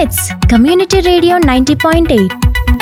it's community radio ninety point eight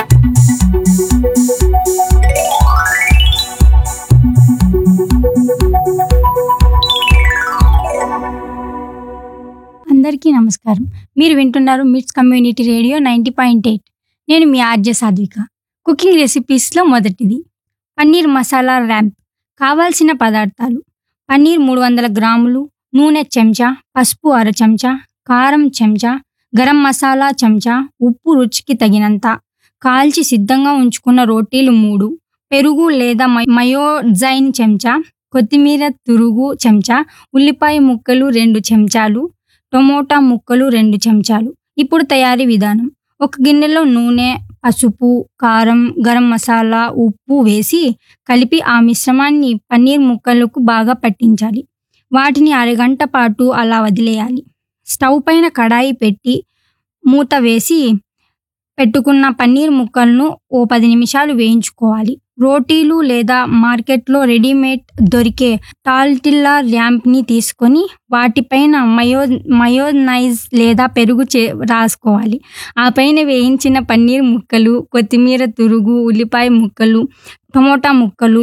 అందరికీ నమస్కారం మీరు వింటున్నారు MITS community radio ninety point eight నేను మీ ఆర్జే సాధ్విక కుకింగ్ రెసిపీస్లో మొదటిది పన్నీర్ మసాలా ర్యాంప్ కావాల్సిన పదార్థాలు పన్నీర్ మూడు వందల గ్రాములు నూనె చెంచా పసుపు అర చెంచా కారం చెంచా గరం మసాలా చెంచా ఉప్పు రుచికి తగినంత కాల్చి సిద్ధంగా ఉంచుకున్న రోటీలు మూడు పెరుగు లేదా మై- మయోజైన్ చెంచా కొత్తిమీర తురుగు చెంచా ఉల్లిపాయ ముక్కలు రెండు చెంచాలు టమోటా ముక్కలు రెండు చెంచాలు ఇప్పుడు తయారీ విధానం ఒక గిన్నెలో నూనె పసుపు కారం గరం మసాలా ఉప్పు వేసి కలిపి ఆ మిశ్రమాన్ని పన్నీర్ ముక్కలకు బాగా పట్టించాలి వాటిని అరగంట పాటు అలా వదిలేయాలి స్టవ్ పైన కడాయి పెట్టి మూత వేసి పెట్టుకున్న పన్నీర్ ముక్కలను ఓ పది నిమిషాలు వేయించుకోవాలి రోటీలు లేదా మార్కెట్లో రెడీమేడ్ దొరికే టాల్టిల్లా ర్యాంప్ని తీసుకొని వాటిపైన మయో మయోనైజ్ లేదా పెరుగు చే రాసుకోవాలి ఆ పైన వేయించిన పన్నీర్ ముక్కలు కొత్తిమీర తురుగు ఉల్లిపాయ ముక్కలు టమోటా ముక్కలు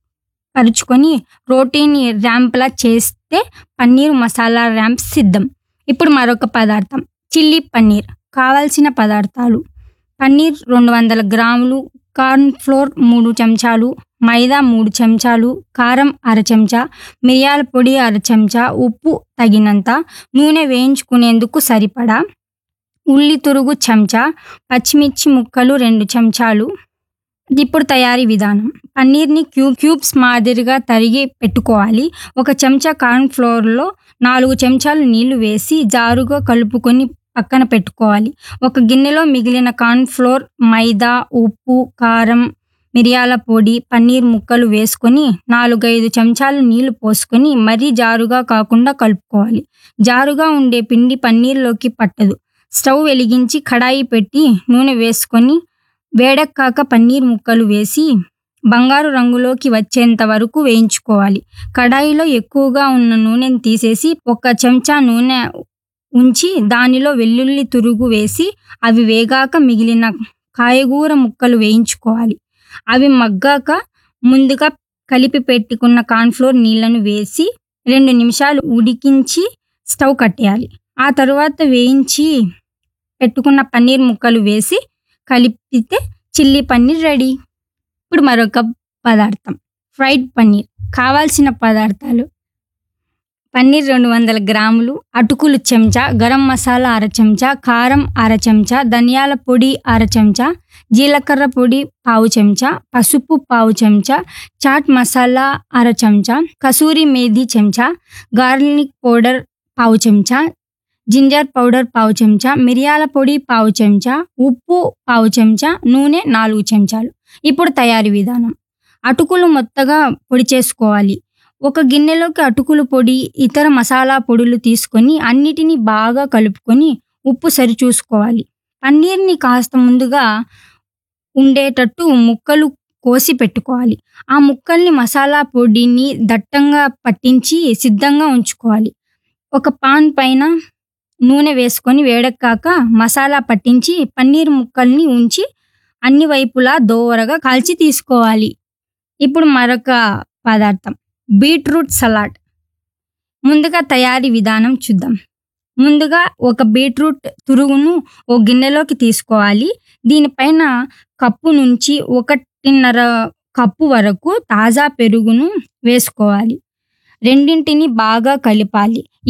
పరుచుకొని రోటీని ర్యాంప్లా చేస్తే పన్నీర్ మసాలా ర్యాంప్ సిద్ధం ఇప్పుడు మరొక పదార్థం చిల్లీ పన్నీర్ కావాల్సిన పదార్థాలు పన్నీర్ రెండు వందల గ్రాములు కార్న్ ఫ్లోర్ మూడు చెంచాలు మైదా మూడు చెంచాలు కారం అర చెంచా మిరియాల పొడి అర చెంచా ఉప్పు తగినంత నూనె వేయించుకునేందుకు సరిపడా ఉల్లి తురుగు చెంచా పచ్చిమిర్చి ముక్కలు రెండు చెంచాలు ఇప్పుడు తయారీ విధానం పన్నీర్ని క్యూబ్ క్యూబ్స్ మాదిరిగా తరిగి పెట్టుకోవాలి ఒక చెంచా కార్న్ ఫ్లోర్లో నాలుగు చెంచాలు నీళ్లు వేసి జారుగా కలుపుకొని పక్కన పెట్టుకోవాలి ఒక గిన్నెలో మిగిలిన కార్న్ ఫ్లోర్ మైదా ఉప్పు కారం మిరియాల పొడి పన్నీర్ ముక్కలు వేసుకొని నాలుగైదు చెంచాలు నీళ్లు పోసుకొని మరీ జారుగా కాకుండా కలుపుకోవాలి జారుగా ఉండే పిండి పన్నీర్లోకి పట్టదు స్టవ్ వెలిగించి కడాయి పెట్టి నూనె వేసుకొని వేడెక్కాక పన్నీర్ ముక్కలు వేసి బంగారు రంగులోకి వచ్చేంత వరకు వేయించుకోవాలి కడాయిలో ఎక్కువగా ఉన్న నూనెను తీసేసి ఒక చెంచా నూనె ఉంచి దానిలో వెల్లుల్లి తురుగు వేసి అవి వేగాక మిగిలిన కాయగూర ముక్కలు వేయించుకోవాలి అవి మగ్గాక ముందుగా కలిపి పెట్టుకున్న కార్న్ఫ్లోర్ నీళ్లను వేసి రెండు నిమిషాలు ఉడికించి స్టవ్ కట్టేయాలి ఆ తరువాత వేయించి పెట్టుకున్న పన్నీర్ ముక్కలు వేసి కలిపితే చిల్లీ పన్నీర్ రెడీ ఇప్పుడు మరొక పదార్థం ఫ్రైడ్ పన్నీర్ కావాల్సిన పదార్థాలు పన్నీర్ రెండు వందల గ్రాములు అటుకులు చెంచా గరం మసాలా అర చెంచా కారం అర చెంచా ధనియాల పొడి అర చెంచా జీలకర్ర పొడి పావు చెంచా పసుపు పావు చెంచా చాట్ మసాలా అర చెంచా కసూరి మేథి చెంచా గార్లిక్ పౌడర్ పావు చెంచా జింజర్ పౌడర్ పావు చెంచా మిరియాల పొడి పావు చెంచా ఉప్పు పావు చెంచా నూనె నాలుగు చెంచాలు ఇప్పుడు తయారీ విధానం అటుకులు మొత్తగా పొడి చేసుకోవాలి ఒక గిన్నెలోకి అటుకులు పొడి ఇతర మసాలా పొడులు తీసుకొని అన్నిటినీ బాగా కలుపుకొని ఉప్పు సరిచూసుకోవాలి పన్నీర్ని కాస్త ముందుగా ఉండేటట్టు ముక్కలు కోసి పెట్టుకోవాలి ఆ ముక్కల్ని మసాలా పొడిని దట్టంగా పట్టించి సిద్ధంగా ఉంచుకోవాలి ఒక పాన్ పైన నూనె వేసుకొని వేడెక్కాక మసాలా పట్టించి పన్నీర్ ముక్కల్ని ఉంచి అన్ని వైపులా దోరగా కాల్చి తీసుకోవాలి ఇప్పుడు మరొక పదార్థం బీట్రూట్ సలాడ్ ముందుగా తయారీ విధానం చూద్దాం ముందుగా ఒక బీట్రూట్ తురుగును ఓ గిన్నెలోకి తీసుకోవాలి దీనిపైన కప్పు నుంచి ఒకటిన్నర కప్పు వరకు తాజా పెరుగును వేసుకోవాలి రెండింటిని బాగా కలపాలి